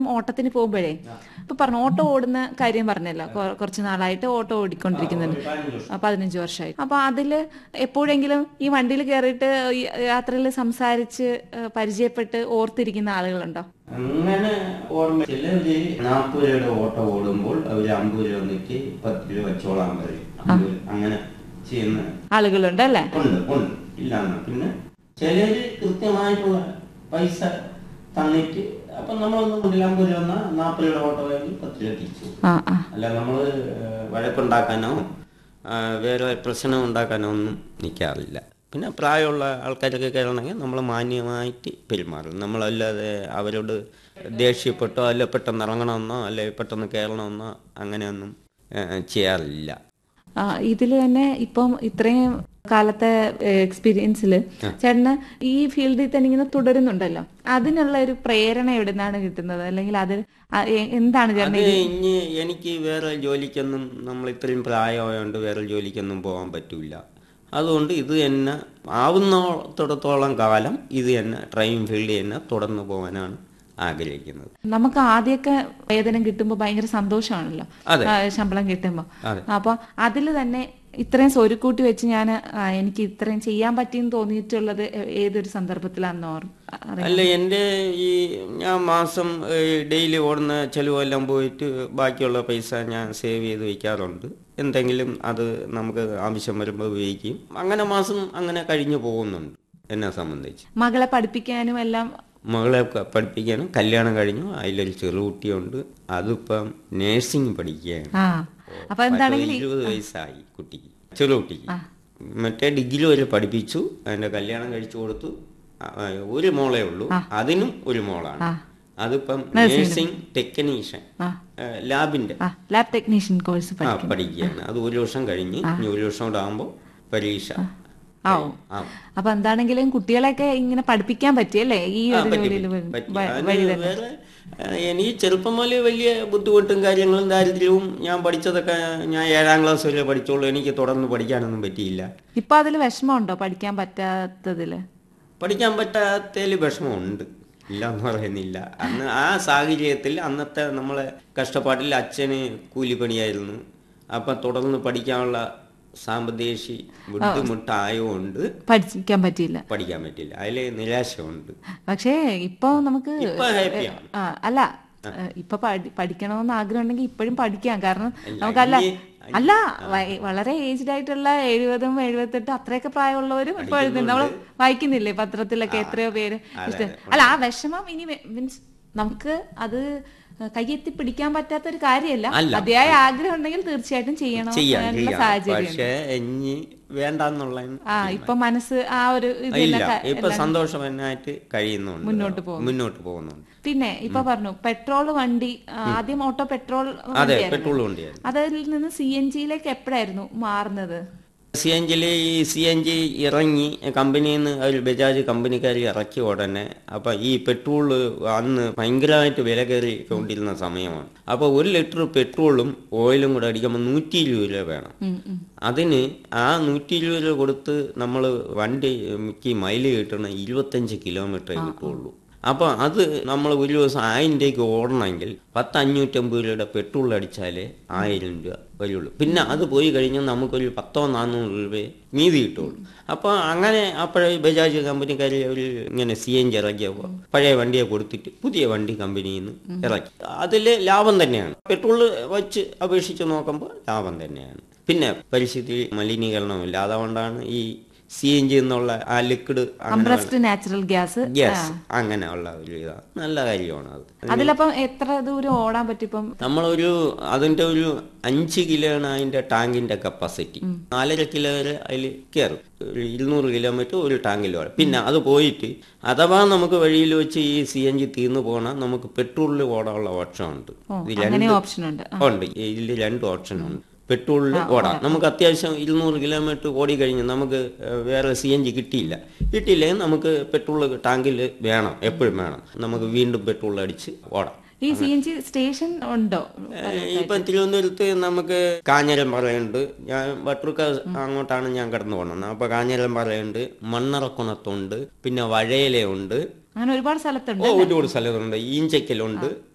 ഓട്ടത്തിന് പോകുമ്പോഴേ ഇപ്പൊ പറഞ്ഞു ഓട്ടോ ഓടുന്ന കാര്യം പറഞ്ഞല്ലോ കൊ- കുറച്ച് നാളായിട്ട് ഓട്ടോ ഓടിക്കൊണ്ടിരിക്കുന്നുണ്ട് ആ, പതിനഞ്ച് വർഷമായി അപ്പൊ അതില് എപ്പോഴെങ്കിലും ഈ വണ്ടിയിൽ കയറിയിട്ട് യാത്രയിൽ സംസാരിച്ച് ഏ, പരിചയപ്പെട്ട് ഓർത്തിരിക്കുന്ന ആളുകളുണ്ടോ അങ്ങനെ ഓടുമ്പോൾ ചിലര് നാൽപ്പത് രൂപയുടെ ഓട്ടോ ഓടുമ്പോൾ അവർ അമ്പത് രൂപ വന്നിട്ട് പത്ത് രൂപ വെച്ചോളാൻ പറയും അമ്പത് അങ്ങനെ ചെയ്യുന്ന ആളുകളുണ്ട് അല്ലേ ഉണ്ട് ഉണ്ട് ഇല്ലാന്ന് പിന്നെ ചിലര് കൃത്യമായിട്ടുള്ള പൈസ തന്നിട്ട് അപ്പൊ നമ്മളൊന്നും കൊണ്ടില്ല അമ്പത് രൂപ എന്നാ നാൽപ്പത് രൂപയുടെ ഓട്ടോ ആണെങ്കിൽ പത്ത് രൂപ തിരിച്ചു കൊടുക്കും. ആ ആ അല്ല നമ്മള് ഏഹ്, വഴക്കുണ്ടാക്കാനോ ആ, വേറെ പ്രശ്നം ഉണ്ടാക്കാനോ ഒന്നും നിൽക്കാറില്ല പിന്നെ പ്രായമുള്ള ആൾക്കാരൊക്കെ കയറണമെങ്കിൽ നമ്മൾ മാന്യമായിട്ട് പെരുമാറും നമ്മളല്ലാതെ അവരോട് ദേഷ്യപ്പെട്ടോ അല്ല പെട്ടെന്ന് ഇറങ്ങണമെന്നോ അല്ലെ പെട്ടെന്ന് കയറണമെന്നോ അങ്ങനെയൊന്നും ഏഹ്, ചെയ്യാറില്ല ആ, ഇതില് തന്നെ ഇപ്പം ഇത്രയും കാലത്തെ എക്സ്പീരിയൻസിൽ ചേട്ടന് ഈ ഫീൽഡിൽ തന്നെ ഇങ്ങനെ തുടരുന്നുണ്ടല്ലോ അതിനുള്ള ഒരു പ്രേരണ എവിടെ നിന്നാണ് കിട്ടുന്നത് അല്ലെങ്കിൽ അത് ആ- എ- എന്താണ് ചേട്ടൻ അത് ഇനി എനിക്ക് വേറെ ജോലിക്കൊന്നും നമ്മൾ ഇത്രയും പ്രായമായതുകൊണ്ട് വേറെ ജോലിക്കൊന്നും പോകാൻ പറ്റൂല അതുകൊണ്ട് ഇത് തന്നെ ആവുന്നിടത്തോളം കാലം ഇത് തന്നെ ഡ്രൈവിംഗ് ഫീൽഡിൽ തന്നെ തുടർന്ന് പോകാനാണ് ആഗ്രഹിക്കുന്നത് നമുക്ക് ആദ്യമൊക്കെ വേതനം കിട്ടുമ്പോൾ ഭയങ്കര സന്തോഷമാണല്ലോ അതെ. ആ, ശമ്പളം കിട്ടുമ്പോൾ അതെ. അപ്പൊ അതിൽ തന്നെ ഇത്രയും സ്വരുക്കൂട്ടി വെച്ച് ഞാൻ എനിക്ക് ഇത്രയും ചെയ്യാൻ പറ്റിയെന്ന് തോന്നിയിട്ടുള്ളത് ഏ- ഏതൊരു സന്ദർഭത്തിലാണെന്ന് ഓർ അറിയാം അല്ല എൻ്റെ ഈ ഞാൻ മാസം ഡെയിലി ഓടുന്ന ചിലവെല്ലാം പോയിട്ട് ബാക്കിയുള്ള പൈസ ഞാൻ സേവ് ചെയ്ത് വയ്ക്കാറുണ്ട് എന്തെങ്കിലും അത് നമുക്ക് ആവശ്യം വരുമ്പോൾ ഉപയോഗിക്കും അങ്ങനെ മാസം അങ്ങനെ കഴിഞ്ഞു പോകുന്നുണ്ട് എന്നെ സംബന്ധിച്ച് മകളെ പഠിപ്പിക്കാനും എല്ലാം മകളെ ക- പഠിപ്പിക്കാനും കല്യാണം കഴിഞ്ഞു അതിലൊരു ചെറുകുട്ടിയുണ്ട് അതിപ്പം നേഴ്സിംഗ് പഠിക്കുകയാണ് ആ അപ്പൊ എന്താണെങ്കിൽ പത്ത് ഇരുപത് വയസ്സായി കുട്ടിക്ക് ചെറുകുട്ടിക്ക് മറ്റേ ഡിഗ്രി വരെ പഠിപ്പിച്ചു അതിന്റെ കല്യാണം കഴിച്ചു കൊടുത്തു ആ, ആ, ഒരു മോളേ ഉള്ളൂ അതിനും ഒരു മോളാണ് അതിപ്പം നേഴ്സിംഗ് ടെക്നീഷ്യൻ ആ. ലാബിന്റെ ആ ലാബ് ടെക്നീഷ്യൻ കോഴ്സ് ആ പഠിക്കുകയാണ് അത് ഒരു വർഷം കഴിഞ്ഞ് ഇനി ഒരു വർഷം കൂടെ ആകുമ്പോൾ പരീക്ഷ ആവും ആ അപ്പൊ എന്താണെങ്കിലും കുട്ടികളെയൊക്കെ ഇങ്ങനെ പഠിപ്പിക്കാൻ പറ്റിയല്ലേ ഈ ആ, ഒരു പറ്റി, ജോലിയിൽ പറ്റി, പറ്റി. വഴി അതിന് തന്നെ വേറെ ആ, എനിക്ക് ചെറുപ്പം മുതലേ വലിയ ബുദ്ധിമുട്ടും കാര്യങ്ങളും ദാരിദ്ര്യവും ഞാൻ പഠിച്ചതൊക്കെ ഞാൻ ഏഴാം ക്ലാസ് വരെ പഠിച്ചോളൂ എനിക്ക് തുടർന്ന് പഠിക്കാനൊന്നും പറ്റിയില്ല ഇപ്പൊ അതിൽ വിഷമമുണ്ടോ പഠിക്കാൻ പറ്റാത്തതില് പഠിക്കാൻ പറ്റാത്തതിൽ വിഷമമുണ്ട് ഇല്ല എന്ന് പറയുന്നില്ല അന്ന് ആ സാഹചര്യത്തിൽ അന്നത്തെ നമ്മളെ കഷ്ടപ്പാട്ടിൽ അച്ഛന് കൂലിപ്പണിയായിരുന്നു അപ്പം തുടർന്ന് പഠിക്കാനുള്ള സാമ്പത്തിക ബുദ്ധിമുട്ടായതുകൊണ്ട് പഠിക്കാൻ പറ്റിയില്ല പഠിക്കാൻ പറ്റില്ല അതിൽ നിരാശയുണ്ട് പക്ഷേ ഇപ്പൊ നമുക്ക് ഇപ്പൊ ഹാപ്പിയാണ് ആ, അല്ല ഏ, ഇപ്പൊ പഠി- പഠിക്കണമെന്ന് ആഗ്രഹം ഉണ്ടെങ്കിൽ ഇപ്പോഴും പഠിക്കാം കാരണം നമുക്കല്ല ഇനി- അല്ല വ- വളരെ ഏജ്ഡ് ആയിട്ടുള്ള എഴുപതും എഴുപത്തെട്ടും അത്രയൊക്കെ പ്രായമുള്ളവരും ഇപ്പൊ എഴുതുന്നുണ്ട് നമ്മൾ വായിക്കുന്നില്ലേ പത്രത്തിലൊക്കെ എത്രയോ പേര് ഇഷ്ടം അല്ല ആ വിഷമം ഇനി മീൻസ് നമുക്ക് അത് കയ്യെത്തി പിടിക്കാൻ പറ്റാത്ത ഒരു കാര്യമല്ല അല്ല. അതിയായ ആഗ്രഹം ഉണ്ടെങ്കിൽ തീർച്ചയായിട്ടും ചെയ്യണം ചെയ്യാം എന്നുള്ള ചെയ്യാം സാഹചര്യം പക്ഷേ ഇനി വേണ്ടെന്നുള്ള ആ ഇപ്പൊ മനസ്സ് ആ ഒരു ഇത് ഇല്ല തന്നെ ക- ഇപ്പൊ സന്തോഷമെന്നായിട്ട് കഴിയുന്നുണ്ട് മുന്നോട്ട് പോകുന്നു. മുന്നോട്ട് പോകുന്നുണ്ട് പിന്നെ ഇപ്പൊ പറഞ്ഞു പെട്രോൾ വണ്ടി ആ, ആദ്യം ഓട്ടോ പെട്രോൾ അതെ വണ്ടിയായിരുന്നു. പെട്രോൾ വണ്ടിയായിരുന്നു അതിൽ നിന്ന് സി എൻ ജിയിലേക്ക് എപ്പോഴായിരുന്നു മാറുന്നത് സി എൻ ജിയിൽ ഈ സി എൻ ജി ഇറങ്ങി കമ്പനിയിൽ നിന്ന് ഒരു ബജാജ് കമ്പനിക്കാർ ഇറക്കി ഉടനെ അപ്പം ഈ പെട്രോൾ അന്ന് ഭയങ്കരമായിട്ട് വില കയറി കൊണ്ടിരുന്ന സമയമാണ് അപ്പോൾ ഒരു ലിറ്റർ പെട്രോളും ഓയിലും കൂടെ അടിക്കുമ്പോൾ നൂറ്റി ഇരുപത് രൂപ വേണം ഉം, ഉം. അതിന് ആ നൂറ്റി ഇരുപത് രൂപ കൊടുത്ത് നമ്മൾ വണ്ടിക്ക് മൈല് കിട്ടണ ഇരുപത്തഞ്ച് കിലോമീറ്ററേ കിട്ടുള്ളൂ അപ്പോൾ അത് നമ്മൾ ഒരു ദിവസം ആയിരം രൂപയ്ക്ക് ഓടണമെങ്കിൽ പത്ത് അഞ്ഞൂറ്റമ്പത് രൂപയുടെ പെട്രോൾ അടിച്ചാലേ ആയിരം രൂപ വരുള്ളൂ പിന്നെ അത് പോയി കഴിഞ്ഞാൽ നമുക്കൊരു പത്തോ നാനൂറ് രൂപയെ നീതി കിട്ടുള്ളൂ അപ്പോൾ അങ്ങനെ അപ്പോഴേ ബജാജ് കമ്പനിക്കാർ ഒരു ഇങ്ങനെ സി എൻ ജി ഇറക്കിയപ്പോൾ പഴയ വണ്ടിയെ കൊടുത്തിട്ട് പുതിയ വണ്ടി കമ്പനിയിൽ നിന്ന് ഇറക്കി അതിൽ ലാഭം തന്നെയാണ് പെട്രോൾ വെച്ച് അപേക്ഷിച്ച് നോക്കുമ്പോൾ ലാഭം തന്നെയാണ് പിന്നെ പരിസ്ഥിതി മലിനീകരണമില്ല അതുകൊണ്ടാണ് ഈ സി എൻ ജി എന്നുള്ള ആ liquid compressed natural gas gas അങ്ങനെയുള്ള ഒരു ഇതാണ് നല്ല കാര്യമാണ് അത് അതിലപ്പം എത്ര ദൂരം ഓടാൻ പറ്റും ഇപ്പം നമ്മളൊരു അതിന്റെ ഒരു അഞ്ച് കിലോയാണ് അതിന്റെ ടാങ്കിന്റെ കപ്പാസിറ്റി നാലര കിലോ വരെ അതിൽ കയറും ഒരു ഇരുന്നൂറ് കിലോമീറ്റർ ഒരു ടാങ്കിൽ ഓടാം പിന്നെ അത് പോയിട്ട് അഥവാ നമുക്ക് വഴിയിൽ വെച്ച് ഈ സി എൻ ജി തീർന്നു പോകണം നമുക്ക് പെട്രോളിൽ ഓടാനുള്ള ഓപ്ഷൻ ഉണ്ട് ഓ, ഇത് അങ്ങനെ രണ്ട് ഓപ്ഷൻ ഉണ്ട് ഉണ്ട് ഇതിൽ രണ്ട് ഓപ്ഷൻ ഉണ്ട് പെട്രോളിൽ ഓടാം നമുക്ക് അത്യാവശ്യം ഇരുന്നൂറ് കിലോമീറ്റർ ഓടി കഴിഞ്ഞ് നമുക്ക് ഏഹ്, വേറെ സി എൻ ജി കിട്ടിയില്ല കിട്ടിയില്ലെങ്കിൽ നമുക്ക് പെട്രോൾ ടാങ്കിൽ വേണം എപ്പോഴും വേണം നമുക്ക് വീണ്ടും പെട്രോൾ അടിച്ച് ഓടാം ഈ സി എൻ ജി സ്റ്റേഷൻ ഉണ്ടോ ഏഹ്, ഇപ്പം തിരുവനന്തപുരത്ത് നമുക്ക് കാഞ്ഞിരം പറയുന്നുണ്ട് ഞാൻ വട്ടൂർക്ക അങ്ങോട്ടാണ് ഞാൻ കടന്നു പോകുന്നത് അപ്പോൾ കാഞ്ഞിരം പറയുന്നുണ്ട് മണ്ണറക്കുണത്തുണ്ട് പിന്നെ വഴയിലുണ്ട് അങ്ങനെ ഒരുപാട് സ്ഥലത്തുണ്ട് ഓ ഒരുപാട് സ്ഥലത്തുണ്ട് ഈഞ്ചക്കലുണ്ട്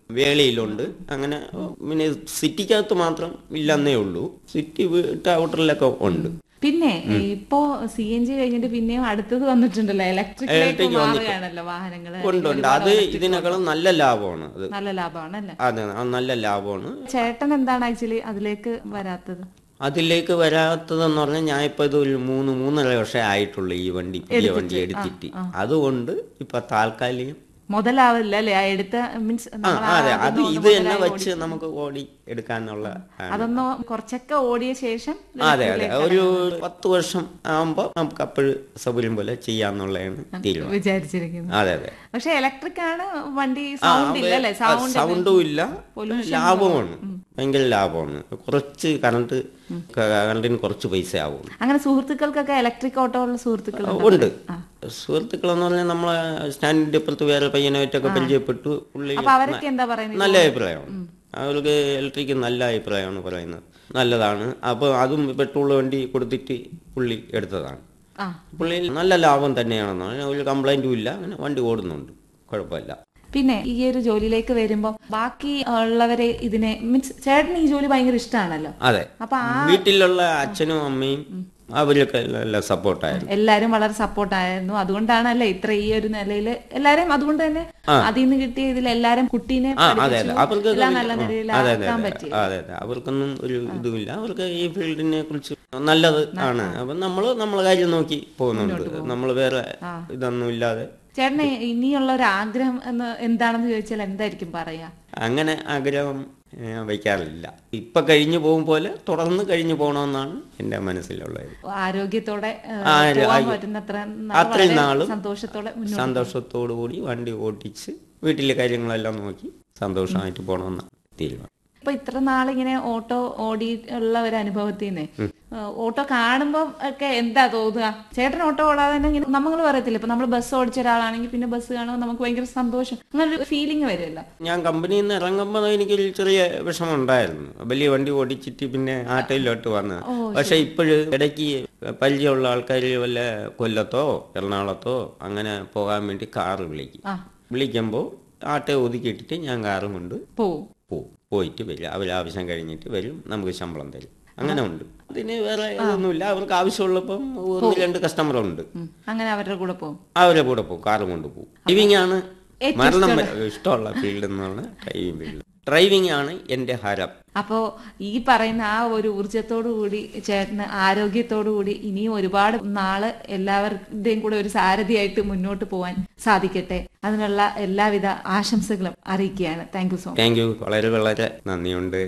വേളിയിലുണ്ട് അങ്ങനെ പിന്നെ സിറ്റിക്കകത്ത് മാത്രം ഇല്ലെന്നേ ഉള്ളൂ സിറ്റി വിട്ട് ഔട്ടറിലൊക്കെ ഉണ്ട് പിന്നെ ഇപ്പോ സി എൻ ജി കഴിഞ്ഞിട്ട് പിന്നെയും അടുത്തത് വന്നിട്ടുണ്ടല്ലോ ഇലക്ട്രിക്കിലേക്ക് Electric വന്നിട്ട്. മാറുകയാണല്ലോ വാഹനങ്ങള് ഉണ്ട് ഉണ്ട് അത് ഇതിനേക്കാളും നല്ല ലാഭമാണ് അത് നല്ല ലാഭമാണ് അല്ലേ അതെ അത് നല്ല ലാഭമാണ് ചേട്ടൻ എന്താണ് ആക്ച്വലി അതിലേക്ക് വരാത്തത് അതിലേക്ക് വരാത്തതെന്ന് പറഞ്ഞാൽ ഞാൻ ഇപ്പൊ ഇത് ഒരു മൂന്ന് മൂന്നര വർഷം ആയിട്ടുള്ളൂ ഈ വണ്ടി പുതിയ വണ്ടി എടുത്തിട്ട് അതുകൊണ്ട് ഇപ്പൊ താൽക്കാലികം മുതലാവില്ല അല്ലേ ആ എടുത്ത മീൻസ് ആ അതെ അത് ഇത് തന്നെ വെച്ച് നമുക്ക് ഓടി എടുക്കാനുള്ള ആണ്. അതൊന്ന് കുറച്ചൊക്കെ ഓടിയ ശേഷം അതെ അതെ ഒരു പത്ത് വർഷം ആകുമ്പോ നമുക്ക് അപ്പോഴ് സൗകര്യം പോലെ ചെയ്യാന്നുള്ളതാണ് തീരുമാനം വിചാരിച്ചിരിക്കുന്നത് അതെ അതെ പക്ഷെ ഇലക്ട്രിക് ആണ് വണ്ടി ആ, സൗണ്ട് ഇല്ല അല്ലേ ആ, സൗണ്ട് സൗണ്ടും ഇല്ല ലാഭമാണ് ഭയങ്കര ലാഭമാണ് കുറച്ച് കറണ്ട് കറണ്ടിന് കുറച്ച് പൈസ ആവും അങ്ങനെ സുഹൃത്തുക്കൾക്കൊക്കെ ഇലക്ട്രിക് ഓട്ടോ ഉള്ള സുഹൃത്തുക്കൾ ഉണ്ട് സുഹൃത്തുക്കൾ എന്ന് പറഞ്ഞാൽ നമ്മളെ സ്റ്റാൻഡിന്റെ അപ്പുറത്ത് വേറെ പയ്യനായിട്ടൊക്കെ പരിചയപ്പെട്ടു പുള്ളി അപ്പൊ അവരൊക്കെ എന്താ പറയുന്നത് നല്ല അഭിപ്രായമാണ് അവർക്ക് ഇലക്ട്രിക് നല്ല അഭിപ്രായമാണ് പറയുന്നത് നല്ലതാണ് അപ്പോൾ അതും പെട്രോൾ വണ്ടി കൊടുത്തിട്ട് പുള്ളി എടുത്തതാണ് ആ പുള്ളി നല്ല ലാഭം തന്നെയാണെന്നാണ് ഒരു കംപ്ലൈന്റും ഇല്ല അങ്ങനെ വണ്ടി ഓടുന്നുണ്ട് കുഴപ്പമില്ല പിന്നെ ഈ ഒരു ജോലിയിലേക്ക് വരുമ്പോ ബാക്കി ഉള്ളവരെ ഇതിനെ മീൻസ് ചേട്ടന് ഈ ജോലി ഭയങ്കര ഇഷ്ടമാണല്ലോ അതെ അപ്പൊ ആ വീട്ടിലുള്ള അച്ഛനും അമ്മയും അവരൊക്കെ എല്ലാം സപ്പോർട്ടായിരുന്നു എല്ലാരും വളരെ സപ്പോർട്ട് ആയിരുന്നു അതുകൊണ്ടാണ് അല്ലേ ഇത്ര ഈ ഒരു നിലയിൽ എല്ലാരും അതുകൊണ്ട് തന്നെ അതിൽ നിന്ന് കിട്ടിയ ഇതിൽ എല്ലാരും കുട്ടീനെ ആ അതെ അതെ പഠിപ്പിച്ചു. അവർക്ക് എല്ലാം നല്ല നിലയിൽ അതെ അതെ ആക്കാൻ അതെ പറ്റി അതെ അതെ അവർക്കൊന്നും ഒരു ഇതുമില്ല അവർക്ക് ഈ ഫീൽഡിനെ കുറിച്ച് നല്ലത് ആണ് അപ്പൊ നമ്മള് നമ്മളെ കാര്യം നോക്കി പോകുന്നുണ്ട് നമ്മൾ വേറെ ഇതൊന്നും ഇല്ലാതെ ചേട്ടന് ഇനിയുള്ള ഒരു ആഗ്രഹം എന്ന് എന്താണെന്ന് ചോദിച്ചാൽ എന്തായിരിക്കും പറയാ അങ്ങനെ ആഗ്രഹം ഞാൻ വയ്ക്കാറില്ല ഇപ്പൊ കഴിഞ്ഞു പോകും പോലെ തുടർന്ന് കഴിഞ്ഞു പോകണമെന്നാണ് എന്റെ മനസ്സിലുള്ളത് ആരോഗ്യത്തോടെ ഏഹ്, ആ, പോവാൻ ആയി- പറ്റുന്നത്ര അത്രയും വളരെ നാളും സന്തോഷത്തോടെ മുന്നോട്ട് സന്തോഷത്തോടു കൂടി വണ്ടി ഓടിച്ച് വീട്ടിലെ കാര്യങ്ങളെല്ലാം നോക്കി സന്തോഷമായിട്ട് പോകണമെന്നാണ് തീരുമാനം ഇപ്പൊ ഇത്ര നാളിങ്ങനെ ഓട്ടോ ഓടി ഉള്ള ഒരു അനുഭവത്തിൽ നിന്ന് ഓട്ടോ കാണുമ്പോ ഒക്കെ എന്താ തോന്നുക ചേട്ടൻ ഓട്ടോ ഓടാതെ തന്നെ ഇങ്ങനെ നമ്മൾ പറയത്തില്ല ഇപ്പൊ നമ്മൾ ബസ് ഓടിച്ച ഒരാളാണെങ്കിൽ പിന്നെ ബസ് കാണുമ്പോൾ നമുക്ക് ഭയങ്കര സന്തോഷം അങ്ങനെ ഒരു ഫീലിംഗ് വരുമല്ലോ ഞാൻ കമ്പനിയിൽ നിന്ന് ഇറങ്ങുമ്പോൾ എനിക്കൊരു ചെറിയ വിഷമം ഉണ്ടായിരുന്നു വലിയ വണ്ടി ഓടിച്ചിട്ട് പിന്നെ ആട്ടയിലോട്ട് വന്ന് പക്ഷെ ഇപ്പോഴും ഇടയ്ക്ക് പരിചയമുള്ള ആൾക്കാർ വല്ല കൊല്ലത്തോ എറണാകുളത്തോ അങ്ങനെ പോകാൻ വേണ്ടി കാറ് വിളിക്കും ആ വിളിക്കുമ്പോൾ ആട്ടയെ ഒതുക്കിയിട്ടിട്ട് ഞാൻ കാറും കൊണ്ട് പോവും പോവും പോയിട്ട് വരും അവർ ആവശ്യം കഴിഞ്ഞിട്ട് വരും നമുക്ക് ശമ്പളം തരും അങ്ങനെ ഉണ്ട് അതിന് വേറെ ഇതൊന്നുമില്ല അവർക്ക് ആവശ്യമുള്ളപ്പം ഒന്ന് രണ്ട് കസ്റ്റമർ ഉണ്ട് ഉം. അങ്ങനെ അവരുടെ കൂടെ പോവും അവരെ കൂടെ പോകും കാറും കൊണ്ട് പോകും ഡ്രൈവിംഗ് ആണ് മരണം വരെ ഇഷ്ടമുള്ള ഫീൽഡ് എന്നാണ് ഡ്രൈവിംഗ് ഫീൽഡ് ഡ്രൈവിംഗ് ആണ് എന്റെ ഹരം അപ്പോ ഈ പറയുന്ന ആ ഒരു ഊർജത്തോടു കൂടി ചേട്ടന് ആരോഗ്യത്തോടു കൂടി ഇനിയും ഒരുപാട് നാള് എല്ലാവരുടെയും കൂടെ ഒരു സാരഥിയായിട്ട് മുന്നോട്ട് പോവാൻ സാധിക്കട്ടെ അതിനുള്ള എല്ലാവിധ ആശംസകളും അറിയിക്കുകയാണ് thank you so much thank you വളരെ വളരെ നന്ദിയുണ്ട്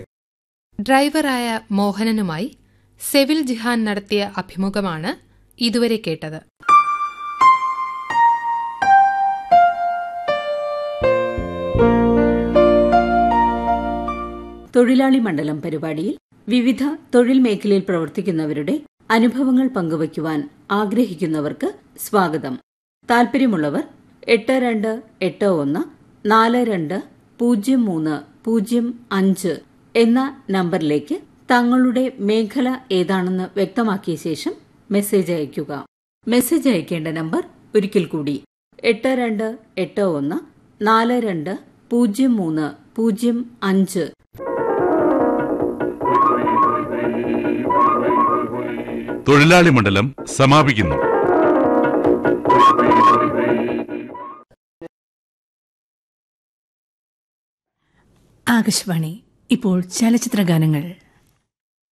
ഡ്രൈവറായ മോഹനനുമായി സെവിൽ ജിഹാൻ നടത്തിയ അഭിമുഖമാണ് ഇതുവരെ കേട്ടത് തൊഴിലാളി മണ്ഡലം പരിപാടിയിൽ വിവിധ തൊഴിൽ മേഖലയിൽ പ്രവർത്തിക്കുന്നവരുടെ അനുഭവങ്ങൾ പങ്കുവയ്ക്കുവാൻ ആഗ്രഹിക്കുന്നവർക്ക് സ്വാഗതം താൽപ്പര്യമുള്ളവർ എട്ട് രണ്ട് എട്ട് ഒന്ന് നാല് രണ്ട് പൂജ്യം മൂന്ന് പൂജ്യം അഞ്ച് എന്ന നമ്പറിലേക്ക് തങ്ങളുടെ മേഖല ഏതാണെന്ന് വ്യക്തമാക്കിയ ശേഷം മെസ്സേജ് അയയ്ക്കുക മെസ്സേജ് അയക്കേണ്ട നമ്പർ ഒരിക്കൽ കൂടി എട്ട് രണ്ട് എട്ട് ഒന്ന് നാല് രണ്ട് പൂജ്യം മൂന്ന് പൂജ്യം അഞ്ച് തൊഴിലാളി മണ്ഡലം സമാപിക്കുന്നു ആകാശവാണി ഇപ്പോൾ ചലച്ചിത്ര ഗാനങ്ങൾ